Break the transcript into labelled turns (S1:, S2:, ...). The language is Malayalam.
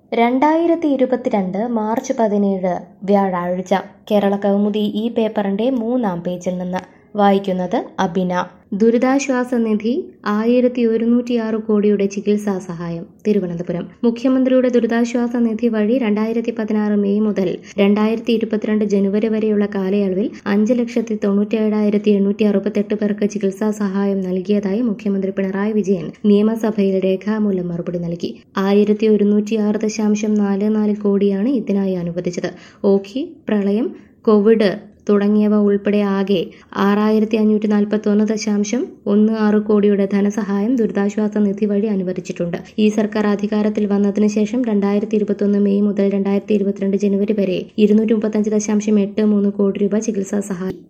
S1: രണ്ടായിരത്തി ഇരുപത്തിരണ്ട് മാർച്ച് പതിനേഴ് വ്യാഴാഴ്ച കേരള കൗമുദി ഈ പേപ്പറിന്റെ മൂന്നാം പേജിൽ നിന്ന് വായിക്കുന്നത് അബിന ദുരിതാശ്വാസ നിധി ആയിരത്തി ഒരുന്നൂറ്റിയാറ് കോടിയുടെ ചികിത്സാ സഹായം തിരുവനന്തപുരം മുഖ്യമന്ത്രിയുടെ ദുരിതാശ്വാസ നിധി വഴി രണ്ടായിരത്തി പതിനാറ് മെയ് മുതൽ രണ്ടായിരത്തി ഇരുപത്തിരണ്ട് ജനുവരി വരെയുള്ള കാലയളവിൽ അഞ്ച് ലക്ഷത്തി തൊണ്ണൂറ്റേഴായിരത്തി എണ്ണൂറ്റി അറുപത്തെട്ട് പേർക്ക് ചികിത്സാ സഹായം നൽകിയതായി മുഖ്യമന്ത്രി പിണറായി വിജയൻ നിയമസഭയിൽ രേഖാമൂലം മറുപടി നൽകി ആയിരത്തി ഒരുന്നൂറ്റിയാറ് ദശാംശം നാല് നാല് കോടിയാണ് ഇതിനായി അനുവദിച്ചത് ഓഖി പ്രളയം കോവിഡ് തുടങ്ങിയവ ഉൾപ്പെടെ ആകെ ആറായിരത്തി അഞ്ഞൂറ്റി നാൽപ്പത്തി ഒന്ന് ദശാംശം ഒന്ന് ആറ് കോടിയുടെ ധനസഹായം ദുരിതാശ്വാസ നിധി വഴി അനുവദിച്ചിട്ടുണ്ട് ഈ സർക്കാർ അധികാരത്തിൽ വന്നതിന് ശേഷം രണ്ടായിരത്തി ഇരുപത്തൊന്ന് മെയ് മുതൽ രണ്ടായിരത്തി ഇരുപത്തിരണ്ട് ജനുവരി വരെ ഇരുന്നൂറ്റി മുപ്പത്തഞ്ച് ദശാംശം എട്ട് മൂന്ന് കോടി രൂപ ചികിത്സാ സഹായം